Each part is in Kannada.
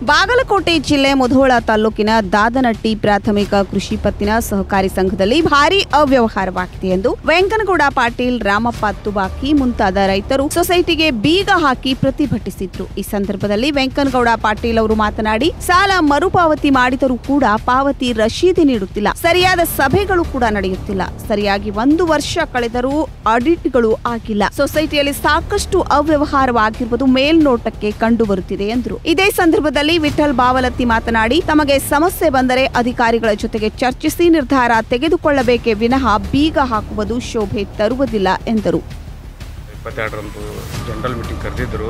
ಬಾಗಲಕೋಟೆ ಜಿಲ್ಲೆ ಮುಧೋಳ ತಾಲೂಕಿನ ದಾದನಟ್ಟಿ ಪ್ರಾಥಮಿಕ ಕೃಷಿ ಪತ್ತಿನ ಸಹಕಾರಿ ಸಂಘದಲ್ಲಿ ಭಾರಿ ಅವ್ಯವಹಾರವಾಗಿದೆ ಎಂದು ವೆಂಕನಗೌಡ ಪಾಟೀಲ್ ರಾಮಪ್ಪ ತುಬಾಕಿ ಮುಂತಾದ ರೈತರು ಸೊಸೈಟಿಗೆ ಬೀಗ ಹಾಕಿ ಪ್ರತಿಭಟಿಸಿದ್ರು ಈ ಸಂದರ್ಭದಲ್ಲಿ ವೆಂಕನಗೌಡ ಪಾಟೀಲ್ ಅವರು ಮಾತನಾಡಿ ಸಾಲ ಮರುಪಾವತಿ ಮಾಡಿದರೂ ಕೂಡ ಪಾವತಿ ರಶೀದಿ ನೀಡುತ್ತಿಲ್ಲ ಸರಿಯಾದ ಸಭೆಗಳು ಕೂಡ ನಡೆಯುತ್ತಿಲ್ಲ ಸರಿಯಾಗಿ ಒಂದು ವರ್ಷ ಕಳೆದರೂ ಆಡಿಟ್ಗಳು ಆಗಿಲ್ಲ ಸೊಸೈಟಿಯಲ್ಲಿ ಸಾಕಷ್ಟು ಅವ್ಯವಹಾರವಾಗಿರುವುದು ಮೇಲ್ನೋಟಕ್ಕೆ ಕಂಡು ಬರುತ್ತಿದೆ ಎಂದರು ಇದೇ ಸಂದರ್ಭದಲ್ಲಿ ವಿಠಲ್ ಬಾವಲತ್ತಿ ಮಾತನಾಡಿ ತಮಗೆ ಸಮಸ್ಯೆ ಬಂದರೆ ಅಧಿಕಾರಿಗಳ ಜೊತೆಗೆ ಚರ್ಚಿಸಿ ನಿರ್ಧಾರ ತೆಗೆದುಕೊಳ್ಳಬೇಕೇ ವಿನಃ ಬೀಗ ಹಾಕುವುದು ಶೋಭೆ ತರುವುದಿಲ್ಲ ಎಂದರು ಇಪ್ಪತ್ತೆರಡರಂದು ಜನರಲ್ ಮೀಟಿಂಗ್ ಕರೆದಿದ್ದರು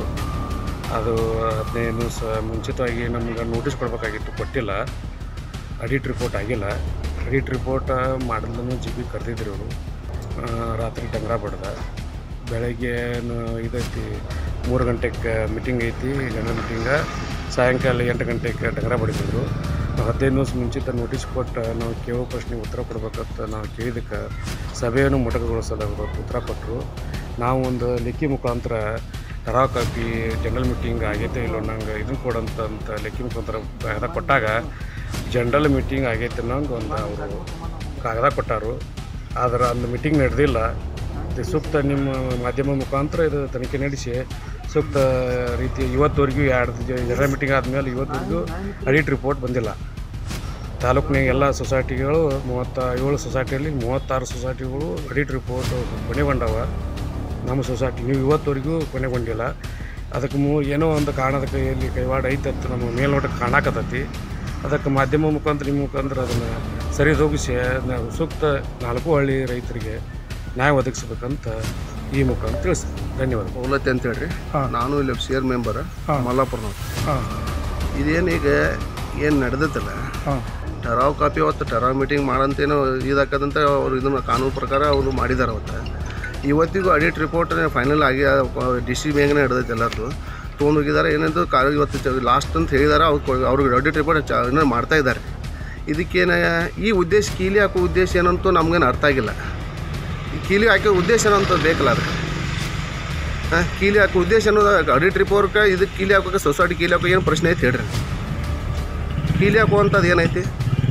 ಅದು ಹದಿನೈದು ದಿವಸ ಮುಂಚಿತವಾಗಿ ನಮ್ಗೆ ನೋಟಿಸ್ ಕೊಡಬೇಕಾಗಿತ್ತು ಕೊಟ್ಟಿಲ್ಲ ಅಡಿಟ್ ರಿಪೋರ್ಟ್ ಆಗಿಲ್ಲ ಅಡಿಟ್ ರಿಪೋರ್ಟ್ ಮಾಡಲ್ದೂ ಜಿ ಬಿ ಕರೆದಿದ್ರು ಅವರು ರಾತ್ರಿ ಡಂಗ್ರ ಬಡ್ದ ಬೆಳಗ್ಗೆ ನ- ಇದೈತಿ ಮೂರು ಗಂಟೆಗೆ ಮೀಟಿಂಗ್ ಐತಿ ಜನರಲ್ ಮೀಟಿಂಗ ಸಾಯಂಕಾಲ ಎಂಟು ಗಂಟೆಗೆ ಡಂಗ್ರ ಬಡಿತಿದ್ರು ನಾವು ಹದಿನೈದು ದಿವಸ ಮುಂಚಿತ ನೋಟಿಸ್ ಕೊಟ್ಟು ನಾವು ಕೇಳೋ ಪ್ರಶ್ನೆಗೆ ಉತ್ತರ ಕೊಡ್ಬೇಕಂತ ನಾವು ಕೇಳಿದಕ್ಕೆ ಸಭೆಯನ್ನು ಮೊಟಕುಗೊಳಿಸೋದ ಉತ್ತರ ಕೊಟ್ಟರು ನಾವು ಒಂದು ಲೆಕ್ಕಿ ಮುಖಾಂತರ ಟರಾ ಕಾಪಿ ಜನರಲ್ ಮೀಟಿಂಗ್ ಆಗೈತೆ ಇಲ್ಲೋ ನಂಗೆ ಇದನ್ನು ಕೊಡಂತ ಅಂತ ಲೆಕ್ಕಿ ಮುಖಾಂತರ ಕಾಗದ ಕೊಟ್ಟಾಗ ಜನರಲ್ ಮೀಟಿಂಗ್ ಆಗೈತೆ ಅನ್ನೋಂಗೆ ಒಂದು ಅವರು ಕಾಗದ ಕೊಟ್ಟಾರು ಆದ್ರೆ ಒಂದು ಮೀಟಿಂಗ್ ನಡೆದಿಲ್ಲ ಇದು ಸೂಕ್ತ ನಿಮ್ಮ ಮಾಧ್ಯಮ ಮುಖಾಂತರ ಇದು ತನಿಖೆ ನಡೆಸಿ ಸೂಕ್ತ ರೀತಿ ಇವತ್ತುವರೆಗೂ ಎರಡು ಜನರಲ್ ಮೀಟಿಂಗ್ ಆದಮೇಲೆ ಇವತ್ತುವರೆಗೂ ಅಡಿಟ್ ರಿಪೋರ್ಟ್ ಬಂದಿಲ್ಲ ತಾಲೂಕಿನಾಗ ಎಲ್ಲ ಸೊಸೈಟಿಗಳು ಮೂವತ್ತ ಏಳು ಸೊಸೈಟಿಯಲ್ಲಿ ಮೂವತ್ತಾರು ಸೊಸೈಟಿಗಳು ಅಡಿಟ್ ರಿಪೋರ್ಟ್ ಕೊನೆಗೊಂಡವ ನಮ್ಮ ಸೊಸೈಟಿ ನೀವು ಇವತ್ತುವರೆಗೂ ಕೊನೆಗೊಂಡಿಲ್ಲ ಅದಕ್ಕೆ ಮೂ ಏನೋ ಒಂದು ಕಾರಣದ ಕೈಯಲ್ಲಿ ಕೈವಾಡ ಐತತ್ತು ನಮ್ಮ ಮೇಲ್ನೋಟಕ್ಕೆ ಕಾಣಕತ್ತೈತಿ ಅದಕ್ಕೆ ಮಾಧ್ಯಮ ಮುಖಾಂತರ ನಿಮ್ಮ ಮುಖಾಂತರ ಅದನ್ನು ಸರಿದೂಗಿಸಿ ನಾವು ಸೂಕ್ತ ನಾಲ್ಕು ಹಳ್ಳಿ ರೈತರಿಗೆ ನ್ಯಾಯ ಒದಗಿಸ್ಬೇಕಂತ ಈ ಮುಖಾಂತರ ತಿಳಿಸಿ ಧನ್ಯವಾದ ಸವಲತ್ತು ಅಂತ ಹೇಳ್ರಿ ನಾನು ಇಲ್ಲಿ ಶೇರ್ ಮೆಂಬರ್ ಮಲ್ಲಾಪುರನವ್ರು ಹಾಂ ಇದೇನೀಗ ಏನು ನಡೆದೈತಲ್ಲ ಟರಾವ್ ಕಾಪಿ ಅವತ್ತು ಟರಾವ್ ಮೀಟಿಂಗ್ ಮಾಡಂತೇನೋ ಇದಾಕದಂತ ಅವರು ಇದನ್ನ ಕಾನೂನು ಪ್ರಕಾರ ಅವರು ಮಾಡಿದ್ದಾರೆ ಅವತ್ತು ಇವತ್ತಿಗೂ ಅಡಿಟ್ ರಿಪೋರ್ಟ್ ಫೈನಲ್ ಆಗಿ ಡಿ ಸಿ ಬ್ಯಾಂಕ್ನೇ ಹಿಡ್ದೈತೆ ಎಲ್ಲರದು ತೊಗೊಂಡೋಗಿದ್ದಾರೆ ಏನಂದು ಕಾ ಇವತ್ತು ಲಾಸ್ಟ್ ಅಂತ ಹೇಳಿದ್ದಾರೆ ಅವ್ರು ಅವ್ರಿಗೆ ಅಡಿಟ್ ರಿಪೋರ್ಟ್ ಚ ಇನ್ನೂ ಮಾಡ್ತಾ ಇದ್ದಾರೆ ಇದಕ್ಕೇನ ಈ ಉದ್ದೇಶ ಕೀಲಿ ಹಾಕೋ ಉದ್ದೇಶ ಏನಂತೂ ನಮ್ಗೇನು ಅರ್ಥ ಆಗಿಲ್ಲ ಈ ಕೀಲಿ ಹಾಕೋ ಉದ್ದೇಶ ಏನಂತ ಬೇಕಲ್ಲ ಅದಕ್ಕೆ ಹಾಂ ಕೀಲಿ ಹಾಕೋ ಉದ್ದೇಶ ಅನ್ನೋದು ಅಡಿಟ್ ರಿಪೋರ್ಟ್ಗೆ ಇದಕ್ಕೆ ಕೀಲಿ ಹಾಕೋಕೆ ಸೊಸೈಟಿ ಕೀಲಿ ಹಾಕೋ ಏನು ಪ್ರಶ್ನೆ ಐತೆ ಹೇಳ್ರಿ ಕೀಲಿ ಹಾಕುವಂಥದ್ದು ಏನೈತಿ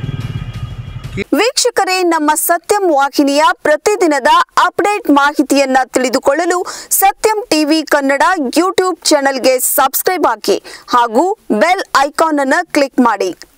ವೀಕ್ಷಕರೇ ನಮ್ಮ ಸತ್ಯಂ ವಾಹಿನಿಯ ಪ್ರತಿದಿನದ ಅಪ್ಡೇಟ್ ಮಾಹಿತಿಯನ್ನ ತಿಳಿದುಕೊಳ್ಳಲು ಸತ್ಯಂ ಟಿವಿ ಕನ್ನಡ ಯೂಟ್ಯೂಬ್ ಚಾನೆಲ್ಗೆ ಸಬ್ಸ್ಕ್ರೈಬ್ ಹಾಕಿ ಹಾಗೂ ಬೆಲ್ ಐಕಾನ್ ಅನ್ನು ಕ್ಲಿಕ್ ಮಾಡಿ